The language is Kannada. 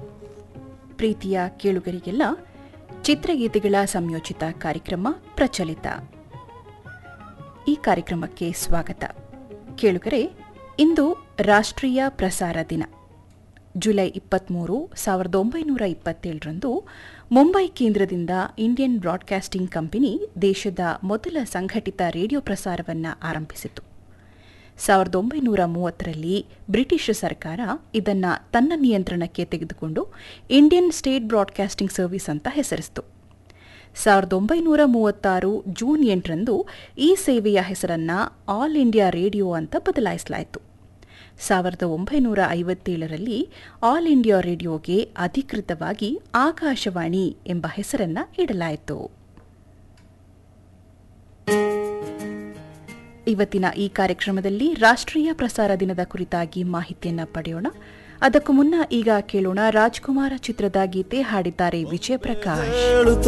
ಪ್ರೀತಿಯ ಕೇಳುಗರಿಗೆಲ್ಲ ಚಿತ್ರಗೀತೆಗಳ ಸಂಯೋಜಿತ ಕಾರ್ಯಕ್ರಮ ಪ್ರಚಲಿತ ಈ ಕಾರ್ಯಕ್ರಮಕ್ಕೆ ಸ್ವಾಗತ ಕೇಳುಗರೆ ಇಂದು ರಾಷ್ಟ್ರೀಯ ಪ್ರಸಾರ ದಿನ ಜುಲೈ ಇಪ್ಪತ್ಮೂರು ಸಾವಿರದ ಒಂಬೈನೂರ ಇಪ್ಪತ್ತೇಳರಂದು ಮುಂಬೈ ಕೇಂದ್ರದಿಂದ ಇಂಡಿಯನ್ ಬ್ರಾಡ್ಕಾಸ್ಟಿಂಗ್ ಕಂಪನಿ ದೇಶದ ಮೊದಲ ಸಂಘಟಿತ ರೇಡಿಯೋ ಪ್ರಸಾರವನ್ನು ಆರಂಭಿಸಿತು ಸಾವಿರದ ಒಂಬೈನೂರ ಮೂವತ್ತರಲ್ಲಿ ಬ್ರಿಟಿಷ್ ಸರ್ಕಾರ ಇದನ್ನ ತನ್ನ ನಿಯಂತ್ರಣಕ್ಕೆ ತೆಗೆದುಕೊಂಡು ಇಂಡಿಯನ್ ಸ್ಟೇಟ್ ಬ್ರಾಡ್ಕಾಸ್ಟಿಂಗ್ ಸರ್ವಿಸ್ ಅಂತ ಹೆಸರಿಸಿತು ಸಾವಿರದ ಒಂಬೈನೂರ ಮೂವತ್ತಾರು ಜೂನ್ ಎಂಟರಂದು ಈ ಸೇವೆಯ ಹೆಸರನ್ನ ಆಲ್ ಇಂಡಿಯಾ ರೇಡಿಯೋ ಅಂತ ಬದಲಾಯಿಸಲಾಯಿತು ಸಾವಿರದ ಒಂಬೈನೂರ ಐವತ್ತೇಳರಲ್ಲಿ ಆಲ್ ಇಂಡಿಯಾ ರೇಡಿಯೋಗೆ ಅಧಿಕೃತವಾಗಿ ಆಕಾಶವಾಣಿ ಎಂಬ ಹೆಸರನ್ನ ಇಡಲಾಯಿತು ಇವತ್ತಿನ ಈ ಕಾರ್ಯಕ್ರಮದಲ್ಲಿ ರಾಷ್ಟ್ರೀಯ ಪ್ರಸಾರ ದಿನದ ಕುರಿತಾಗಿ ಮಾಹಿತಿಯನ್ನ ಪಡೆಯೋಣ ಅದಕ್ಕೂ ಮುನ್ನ ಈಗ ಕೇಳೋಣ ರಾಜ್ಕುಮಾರ ಚಿತ್ರದ ಗೀತೆ ಹಾಡಿದ್ದಾರೆ ವಿಜಯ್ ಪ್ರಕಾಶ್ ಹೇಳುತ್ತ